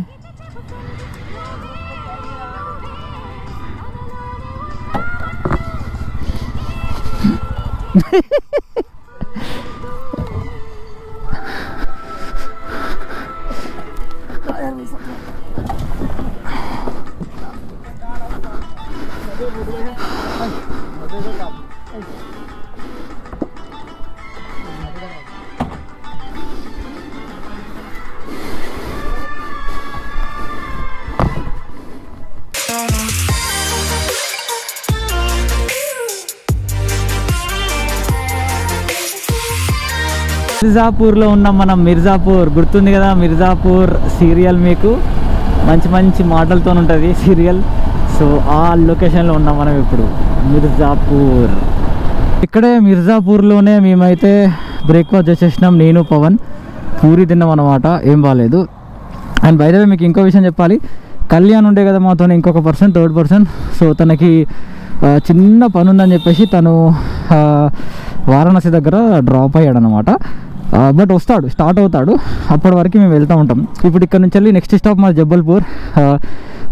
మిర్జాపూర్లో ఉన్నాం మనం మిర్జాపూర్ గుర్తుంది కదా మిర్జాపూర్ సీరియల్ మీకు మంచి మంచి మాటలతో ఉంటుంది సీరియల్ సో ఆ లొకేషన్లో ఉన్నాం మనం ఇప్పుడు మిర్జాపూర్ ఇక్కడే మిర్జాపూర్లోనే మేమైతే బ్రేక్ఫాస్ట్ చేసేసినాం నేను పవన్ పూరి తిన్నాం అనమాట ఏం బాగాలేదు అండ్ బయట మీకు ఇంకో విషయం చెప్పాలి కళ్యాణ్ ఉండే కదా మాతో ఇంకొక పర్సన్ థర్డ్ పర్సన్ సో తనకి ఆ, చిన్న పని ఉందని చెప్పేసి తను ఆ, వారణాసి దగ్గర డ్రాప్ అయ్యాడు అనమాట బట్ వస్తాడు స్టార్ట్ అవుతాడు అప్పటి వరకు మేము వెళ్తూ ఉంటాం ఇప్పుడు ఇక్కడ నుంచి వెళ్ళి నెక్స్ట్ స్టాప్ మా జబ్బల్పూర్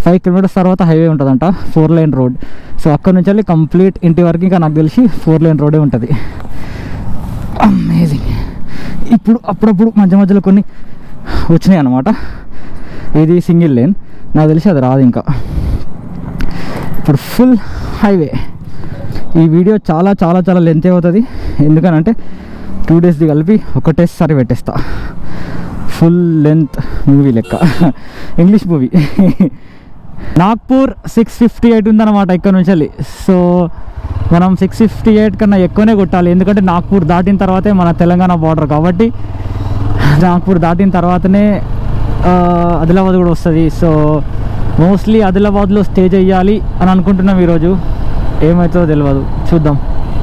ఫైవ్ కిలోమీటర్స్ తర్వాత హైవే ఉంటుందంట ఫోర్ లైన్ రోడ్ సో అక్కడ నుంచి వెళ్ళి కంప్లీట్ ఇంటి వరకు ఇంకా నాకు తెలిసి ఫోర్ లైన్ రోడే ఉంటుంది అమేజింగ్ ఇప్పుడు అప్పుడప్పుడు మధ్య మధ్యలో కొన్ని వచ్చినాయి అన్నమాట ఇది సింగిల్ లేన్ నాకు తెలిసి అది రాదు ఇంకా ఇప్పుడు ఫుల్ హైవే ఈ వీడియో చాలా చాలా చాలా లెంత్ అవుతుంది ఎందుకనంటే టూ డేస్ది కలిపి ఒకటేసారి పెట్టేస్తా ఫుల్ లెంత్ మూవీ లెక్క English movie Nagpur six fifty eight ఉందన్నమాట ఇక్కడ నుంచి వెళ్ళి సో మనం సిక్స్ ఫిఫ్టీ ఎయిట్ కన్నా ఎక్కువనే కొట్టాలి ఎందుకంటే నాగ్పూర్ దాటిన తర్వాతే మన తెలంగాణ బార్డర్ కాబట్టి నాగ్పూర్ దాటిన తర్వాతనే ఆ, ఆదిలాబాద్ కూడా వస్తుంది సో మోస్ట్లీ ఆదిలాబాద్లో స్టే చేయాలి అని అనుకుంటున్నాం ఈరోజు ఏమవుతుందో తెలియదు చూద్దాం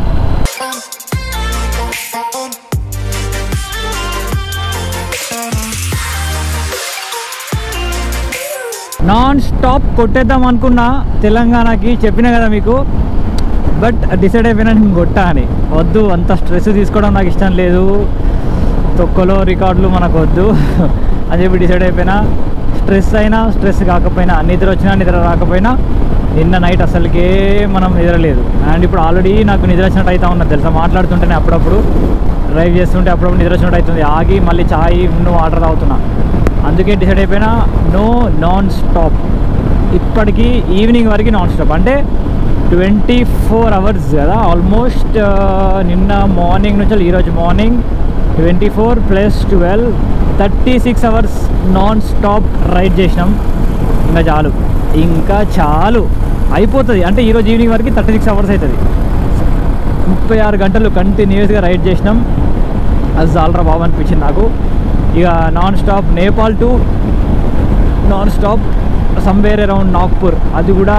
నాన్ స్టాప్ కొట్టేద్దాం అనుకున్నా తెలంగాణకి చెప్పినా కదా మీకు బట్ డిసైడ్ అయిపోయినా నేను కొట్టా అని వద్దు అంత స్ట్రెస్ తీసుకోవడం నాకు ఇష్టం లేదు తొక్కలో రికార్డులు మనకు వద్దు అని చెప్పి డిసైడ్ అయిపోయినా స్ట్రెస్ అయినా స్ట్రెస్ కాకపోయినా నిద్ర వచ్చినా నిద్ర రాకపోయినా నిన్న నైట్ అసలుకే మనం నిద్రలేదు అండ్ ఇప్పుడు ఆల్రెడీ నాకు నిద్ర వచ్చినట్టు అవుతా ఉన్నది తెలుసా మాట్లాడుతుంటేనే అప్పుడప్పుడు డ్రైవ్ చేస్తుంటే అప్పుడప్పుడు నిద్ర వచ్చినట్టు అవుతుంది ఆగి మళ్ళీ చాయ్ నువ్వు వాటర్ తాగుతున్నా అందుకే డిసైడ్ అయిపోయినా నో నాన్ స్టాప్ ఇప్పటికీ ఈవినింగ్ వరకు నాన్ స్టాప్ అంటే ట్వంటీ ఫోర్ అవర్స్ కదా ఆల్మోస్ట్ నిన్న మార్నింగ్ నుంచి ఈరోజు morning twenty four plus twelve thirty six hours non stop ride చేసినాం ఇంకా చాలు ఇంకా చాలు అయిపోతుంది అంటే ఈరోజు ఈవినింగ్ వరకు థర్టీ సిక్స్ అవర్స్ అవుతుంది ముప్పై ఆరు గంటలు కంటిన్యూస్గా రైడ్ చేసినాం అది చాలరా బాబు అనిపించింది నాకు ఇక non stop Nepal to non stop somewhere around Nagpur అది కూడా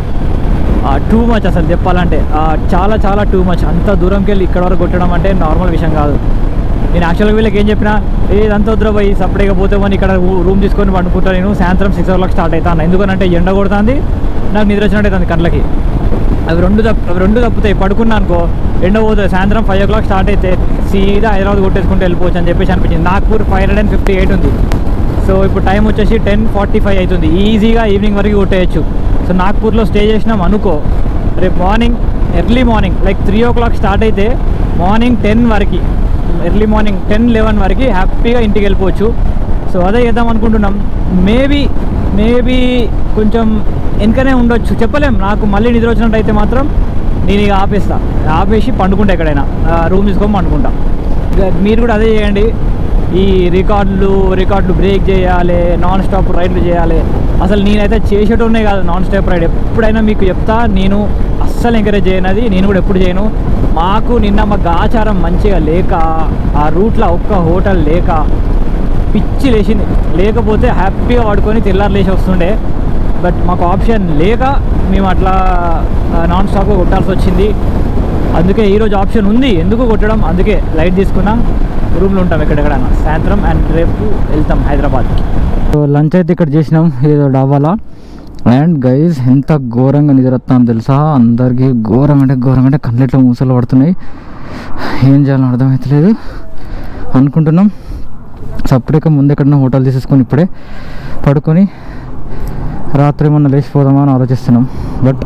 టూ మచ్ అసలు చెప్పాలంటే ఆ, చాలా చాలా టూ మచ్ అంత దూరంకి వెళ్ళి ఇక్కడ వరకు కొట్టడం అంటే నార్మల్ విషయం కాదు నేను యాక్చువల్గా వీళ్ళకి ఏం చెప్పినా ఏదంతా వద్దురా పోయి సపరేట్గా పోతే మనం ఇక్కడ రూమ్ తీసుకొని పండుకుంటా నేను సాయంత్రం సిక్స్ ఓ క్లాక్ స్టార్ట్ అవుతాను ఎందుకనంటే ఎండ కొడుతుంది నాకు నిద్ర వచ్చినట్టు అవుతుంది కళ్ళకి అవి రెండు తప్పు అవి రెండు తప్పుతాయి పడుకున్నా అనుకో ఎండ పోతుంది సాయంత్రం ఫైవ్ ఓ క్లాక్ స్టార్ట్ అయితే సీదా హైదరాబాద్ కొట్టేసుకుంటూ వెళ్ళిపోవచ్చు అని చెప్పేసి అనిపించింది Nagpur five hundred and fifty eight ఉంది సో ఇప్పుడు టైం వచ్చేసి టెన్ ఫార్టీ ఫైవ్ అవుతుంది ఈజీగా ఈవినింగ్ వరకు కొట్టేయచ్చు సో నాగ్పూర్లో స్టే చేసినాం అనుకో రేపు morning early morning like three o'clock start అయితే మార్నింగ్ టెన్ వరకు ఎర్లీ మార్నింగ్ టెన్ లెవెన్ వరకు హ్యాపీగా ఇంటికి వెళ్ళిపోవచ్చు సో అదే చేద్దాం అనుకుంటున్నాం మేబీ మేబీ కొంచెం వెనకనే ఉండొచ్చు చెప్పలేం నాకు మళ్ళీ నిద్ర వచ్చినట్టు అయితే మాత్రం నేను ఇక ఆపేస్తా ఆపేసి పండుకుంటా ఎక్కడైనా రూమ్ తీసుకొని పండుకుంటా ఇక మీరు కూడా అదే చేయండి ఈ రికార్డులు రికార్డులు బ్రేక్ చేయాలి నాన్ స్టాప్ రైడ్లు చేయాలి అసలు నేనైతే చేసేటోనే కాదు నాన్ స్టాప్ రైడ్ ఎప్పుడైనా మీకు చెప్తా నేను అస్సలు ఎంకరేజ్ చేయనది నేను కూడా ఎప్పుడు చేయను మాకు నిన్న మా ఆచారం మంచిగా లేక ఆ రూట్లో ఒక్క హోటల్ లేక పిచ్చి లేచింది లేకపోతే హ్యాపీగా వాడుకొని తెల్లారు లేచి వస్తుండే బట్ మాకు ఆప్షన్ లేక మేము అట్లా నాన్ స్టాప్గా కొట్టాల్సి వచ్చింది అందుకే ఈరోజు ఆప్షన్ ఉంది ఎందుకు కొట్టడం అందుకే లైట్ తీసుకున్నా రూమ్లో ఉంటాం ఎక్కడెక్కడైనా సాయంత్రం అండ్ రేపు వెళ్తాం హైదరాబాద్కి సో లంచ్ అయితే ఇక్కడ చేసినాం ఏదో డాబాలా అండ్ గైజ్ ఎంత ఘోరంగా నిద్రస్తాం తెలుసా అందరికీ ఘోరం అంటే ఘోరం అంటే కళ్ళెట్లో మూసలు పడుతున్నాయి ఏం చేయాలని అర్థమవుతలేదు అనుకుంటున్నాం సపరేట్గా ముందు ఎక్కడన్నా హోటల్ తీసేసుకొని ఇప్పుడే పడుకొని రాత్రి ఏమన్నా లేచిపోదామా అని ఆలోచిస్తున్నాం బట్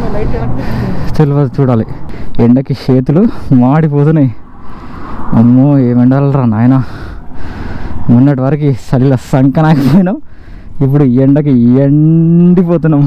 తెలియదు చూడాలి ఎండకి చేతులు మాడిపోతున్నాయి అమ్మో ఏం ఎండాలరా నాయన మొన్నటి వరకు చలిలో సంకనాకపోయినాం ఇప్పుడు ఎండకి ఎండిపోతున్నాం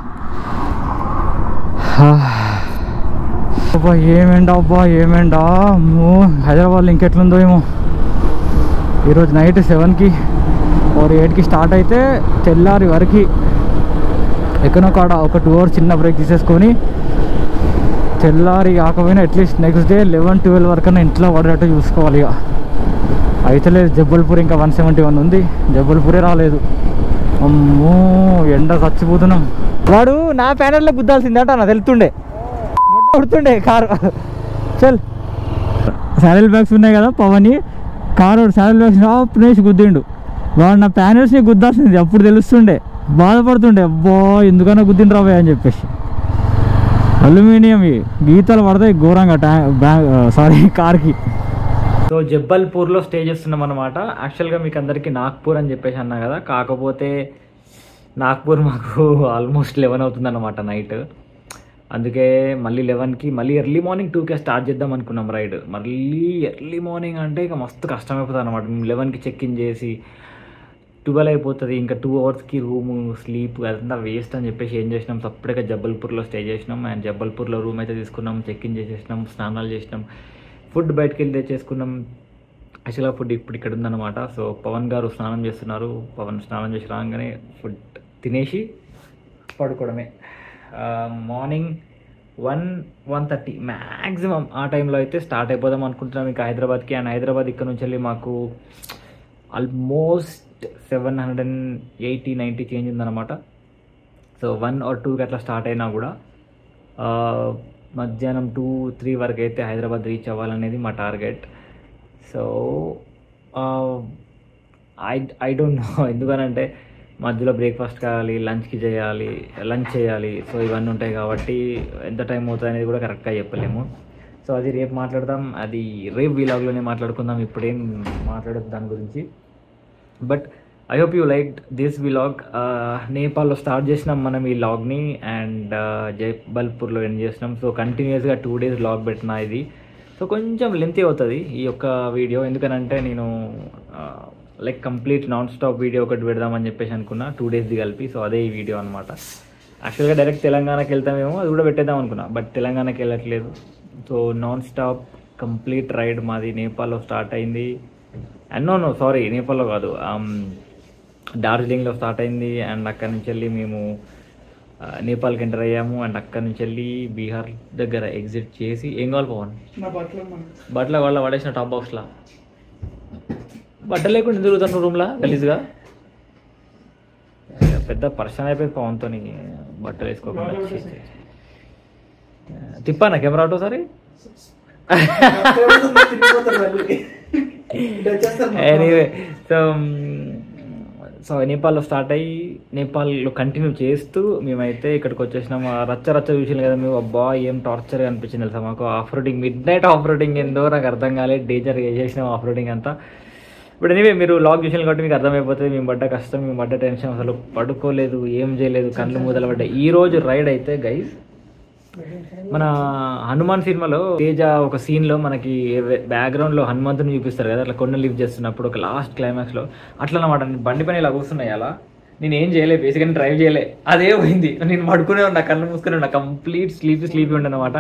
హా. అబ్బా ఏమెండా అబ్బా ఏమెండా అమ్మో హైదరాబాద్లో ఇంకెట్లుందో ఏమో ఈరోజు నైట్ సెవెన్కి ఓర్ ఎయిట్కి స్టార్ట్ అయితే తెల్లారి వరకు ఎక్కడో కాడ ఒక టూ అవర్స్ చిన్న బ్రేక్ తీసేసుకొని తెల్లారి కాకపోయినా at least next day eleven twelve వరకన్నా ఇంట్లో పడేటట్టు చూసుకోవాలి ఇక అయితే లేదు జబ్బల్పూర్ ఇంకా వన్ సెవెంటీ వన్ ఉంది జబ్బల్పూరే రాలేదు అమ్మో ఎండ చచ్చిపోతున్నాం వాడు నా ప్యానెల్లో గుద్దాల్సిందట నాకు తెలుతుండే ముట్ట కొడుతుండే కారు చల్ శాలరీ బ్యాగ్స్ ఉన్నాయి కదా పవని కారు శాలరీ బ్యాగ్స్ ఆపనేసి గుద్దిండు వాడు నా ప్యానెల్స్ని గుద్దాల్సింది అప్పుడు తెలుస్తుండే బాధపడుతుండే అబ్బో ఎందుకన్నా గుద్దిండు రాబోయే అని చెప్పేసి అల్యూమినియం గీతలు పడతాయి ఘోరంగా ట్యా బ్యాగ్ సారీ కార్కి సో జబ్బల్పూర్లో స్టే చేస్తున్నాం అనమాట యాక్చువల్గా మీకు అందరికీ నాగ్పూర్ అని చెప్పేసి అన్నా కదా కాకపోతే నాగ్పూర్ మాకు ఆల్మోస్ట్ లెవెన్ అవుతుంది అనమాట నైట్ అందుకే మళ్ళీ లెవెన్కి మళ్ళీ ఎర్లీ మార్నింగ్ టూకే స్టార్ట్ చేద్దాం అనుకున్నాం రైడ్ మళ్ళీ ఎర్లీ మార్నింగ్ అంటే ఇక మస్తు కష్టమైపోతుంది అనమాట మేము లెవెన్కి చెక్ ఇన్ చేసి ట్వెల్వ్ అయిపోతుంది ఇంకా టూ అవర్స్కి రూమ్ స్లీప్ అదంతా వేస్ట్ అని చెప్పేసి ఏం చేసినాం సపరేట్గా జబ్బల్పూర్లో స్టే చేసినాం అండ్ జబ్బల్పూర్లో రూమ్ అయితే తీసుకున్నాం చెక్ ఇన్ చేసేసినాం స్నానాలు చేసినాం ఫుడ్ బయటకు వెళ్ళి తెచ్చేసుకున్నాం యాక్చువల్గా ఫుడ్ ఇప్పుడు ఇక్కడ ఉందన్నమాట సో పవన్ గారు స్నానం చేస్తున్నారు పవన్ స్నానం చేసి రాగానే ఫుడ్ తినేసి పడుకోవడమే morning one one thirty maximum ఆ టైంలో అయితే స్టార్ట్ అయిపోదాం అనుకుంటున్నాం ఇంకా హైదరాబాద్కి అండ్ హైదరాబాద్ ఇక్కడ నుంచి వెళ్ళి మాకు almost seven hundred and eighty ninety change ఉందన్నమాట సో వన్ ఆర్ టూకి అట్లా స్టార్ట్ అయినా కూడా ఆ, మధ్యాహ్నం టూ త్రీ వరకు అయితే హైదరాబాద్ రీచ్ అవ్వాలనేది మా target so I I don't know ఎందుకనంటే మధ్యలో బ్రేక్ఫాస్ట్ కావాలి లంచ్కి చేయాలి లంచ్ చేయాలి సో ఇవన్నీ ఉంటాయి కాబట్టి ఎంత టైం అవుతుంది అనేది కూడా కరెక్ట్గా చెప్పలేము సో అది రేపు మాట్లాడదాం అది రేపు వీలాగ్లోనే మాట్లాడుకుందాం ఇప్పుడేం మాట్లాడదు దాని గురించి but I hope you like this vlog నేపాల్లో స్టార్ట్ చేసినాం మనం ఈ లాగ్ని అండ్ జైబల్పూర్లో ఎండ్ చేసినాం సో కంటిన్యూస్గా టూ డేస్ లాగ్ పెట్టిన ఇది సో కొంచెం లెంతీ అవుతుంది ఈ యొక్క వీడియో ఎందుకనంటే నేను like complete non stop video ఒకటి పెడదామని చెప్పేసి అనుకున్నా టూ డేస్ది కలిపి సో అదే ఈ వీడియో అనమాట యాక్చువల్గా డైరెక్ట్ తెలంగాణకి వెళ్తామేమో అది కూడా పెట్టేద్దాం అనుకున్నా బట్ తెలంగాణకి వెళ్ళట్లేదు so non stop complete ride మాది నేపాల్లో స్టార్ట్ అయింది అండ్ నో నో సారీ నేపాల్లో కాదు um, డార్జిలింగ్లో స్టార్ట్ అయింది అండ్ అక్కడి నుంచి వెళ్ళి మేము ఆ, నేపాల్కి ఎంటర్ అయ్యాము అండ్ అక్కడి నుంచి వెళ్ళి బీహార్ దగ్గర ఎగ్జిట్ చేసి ఏం కావాలి పవన్ నా బట్టలు బట్టల వాళ్ళ పడేసిన టాప్ బాక్స్లా బట్టలు లేకుండా తిరుగుతాను రూమ్లా గలీజ్గా పెద్ద పర్సన్ అయిపోయింది పవన్తో బట్టలు వేసుకోకుండా ఛీ, ఛీ. తిప్పానా కెమెరా ఆటో సరే ఎనీవే సో సో నేపాల్లో స్టార్ట్ అయ్యి నేపాల్లో కంటిన్యూ చేస్తూ మేమైతే ఇక్కడికి వచ్చేసినాము ఆ రచ్చ రచ్చ చూసాను కదా మేము అబ్బా ఏం టార్చర్ అనిపించింది తెలుసా మాకు off roading midnight off roading ఏందో నాకు అర్థం కాలేదు డేంజర్ చేసేసినాం ఆఫ్ రోడింగ్ అంతా ఇప్పుడు ఎనీవే మీరు లాగ్ చూసిన కాబట్టి మీకు అర్థమైపోతుంది మేము పడ్డ కష్టం మేము పడ్డ టెన్షన్ అసలు పడుకోలేదు ఏం చేయలేదు కళ్ళు మూదలు పడ్డాయి ఈ రోజు రైడ్ అయితే గైస్ మన హనుమాన్ సినిమాలో తేజ ఒక సీన్ లో మనకి బ్యాక్గ్రౌండ్ లో హనుమంతుని చూపిస్తారు కదా అట్లా కొండ లిఫ్ట్ చేస్తున్నప్పుడు ఒక లాస్ట్ క్లైమాక్స్ లో అట్లా అనమాట నేను బండి పైన ఇలా కూర్చున్నాయి అలా నేను ఏం చేయలే బేసిక్గా డ్రైవ్ చేయలే అదే పోయింది నేను పడుకునే ఉన్నా కళ్ళు మూసుకునే ఉన్నా కంప్లీట్ స్లీపీ స్లీపీ ఉండే అనమాట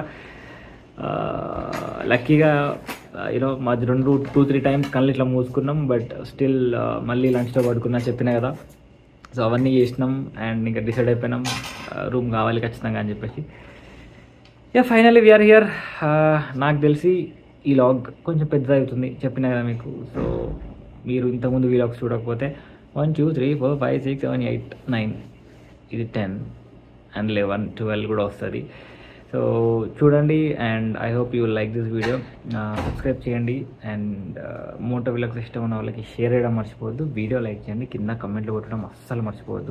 లక్కీగా యూనో మాది రెండు టూ త్రీ టైమ్స్ కళ్ళు ఇట్లా మూసుకున్నాం బట్ స్టిల్ మళ్ళీ లంచ్లో పడుకున్నా చెప్పినా కదా సో అవన్నీ చేసినాం అండ్ ఇంకా డిసైడ్ అయిపోయినాం రూమ్ కావాలి ఖచ్చితంగా అని చెప్పేసి యా ఫైనల్లీ వీఆర్ హియర్ నాకు తెలిసి ఈ లాగ్ కొంచెం పెద్ద అవుతుంది చెప్పిన కదా మీకు సో మీరు ఇంతకుముందు ఈ లాగ్స్ చూడకపోతే one two three four five six seven eight nine ఇది టెన్ అండ్ లెవెన్ ట్వెల్వ్ కూడా వస్తుంది సో చూడండి and I hope you like this video subscribe చేయండి అండ్ మోటో విలాగ్స్ ఇష్టం ఉన్న వాళ్ళకి షేర్ చేయడం మర్చిపోవద్దు వీడియో లైక్ చేయండి కింద కమెంట్లు కొట్టడం అస్సలు మర్చిపోవద్దు